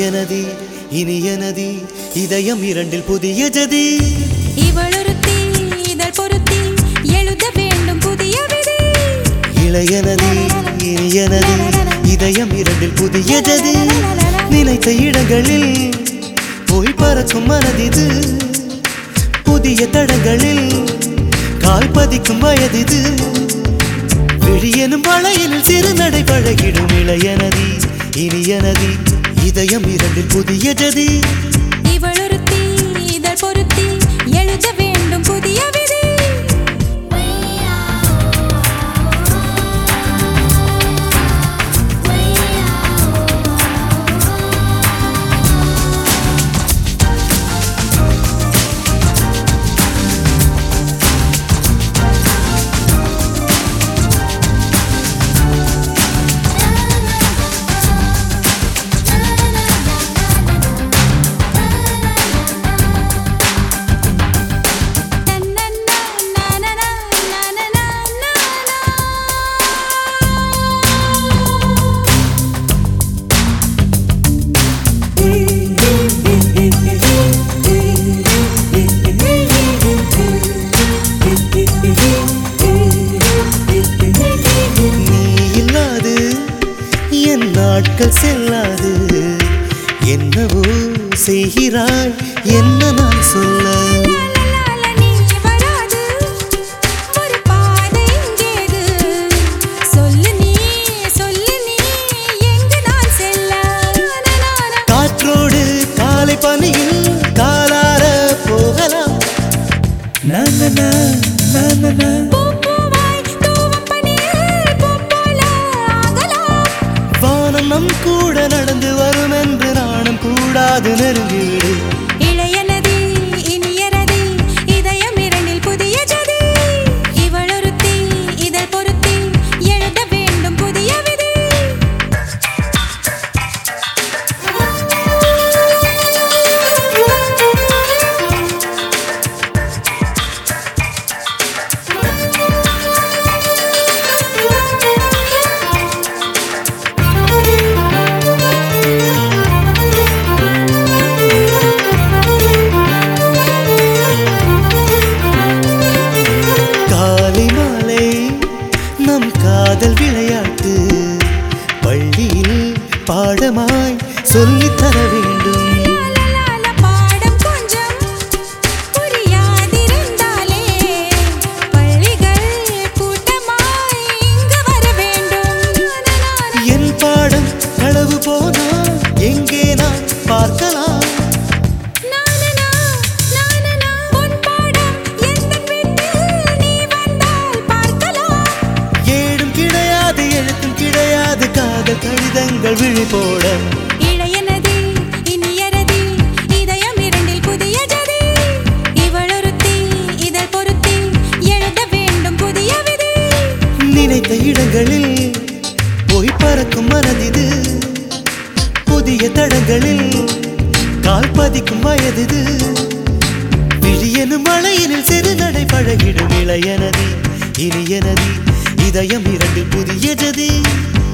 நதி இனிய நதி இதயம் இரண்டில் புதிய ஜதி இவளொருத்தி இதழ் பொருத்தி எழுத வேண்டும் புதிய விதி இளைய நதி இனிய நதி இதயம் இரண்டில் புதிய ஜதி நினைத்த இடங்களில் போய் பறக்கும் மனதிது புதிய தடங்களில் கால் பதிக்கும் வயதிது விழியனும் வளையலில் சிறு நடை பழகிடும் இளைய நதி இனிய நதி இதயம் இரண்டில் புதிய ஜதி இவளொருத்தி இதழ் பொருத்தி எழுத வேண்டும் புதிய விதி தன்னன்னா நானனா நானனா நானா நீ இல்லாது என் நாட்கள் செல்லாது என்னவோ செய்கிறாய் என்ன நான் சொல்ல லாலால நீ வராது ஒரு பாதை இங்கேது சொல்லு நீ சொல்லு நீ எங்கு நான் செல்ல நானா காற்றோடு காலை பனியில் காலார போகலாம் நானனா, நானனா. பூப்பூவாய் தூவம் பனியில் பூப்போல ஆகலாம் வானம் நம் கூட நடந்து வரும் என்று நானும் கூடாது நெருங்கிவிடு இளைய நதி இனிய ரதி இதயம் இரண்டில் புதிய ஜதி இவளொருத்தி இதழ் பொருத்தி எழுத வேண்டும் புதிய விதி காலை மாலை நம் காதல் விளையாட்டு பள்ளியில் பாடமாய் சொல்லித் தர வேண்டும் லாலால பாடம் கொஞ்சம் புரியாதிருந்தாலே பள்ளிகள் கூட்டமாய் இங்கு வர வேண்டும் என் பாடம் களவு போனா எங்கே நான் பார்க்கலாம் நானனா நானனா உன் பாடம் எந்தன் வீட்டில் நீ வந்தால் பார்க்கலாம் ஏடும் கிடையாது எழுத்தும் கிடையாது காதல் கடிதங்கள் விழி போட இளைய நதி இனிய ரதி இதயம் இரண்டில் புதிய ஜதி இவளொருத்தி இதழ் பொருத்தி எழுத வேண்டும் புதிய விதி நினைத்த இடங்களில் போய் பறக்கும் மனதிது புதிய தடங்களில் கால் பதிக்கும் வயதிது விழியனும் மழையினில் சிறு நடை பழகிடும் இளைய நதி இனிய நதி இதயம் இரண்டு புதிய ஜதி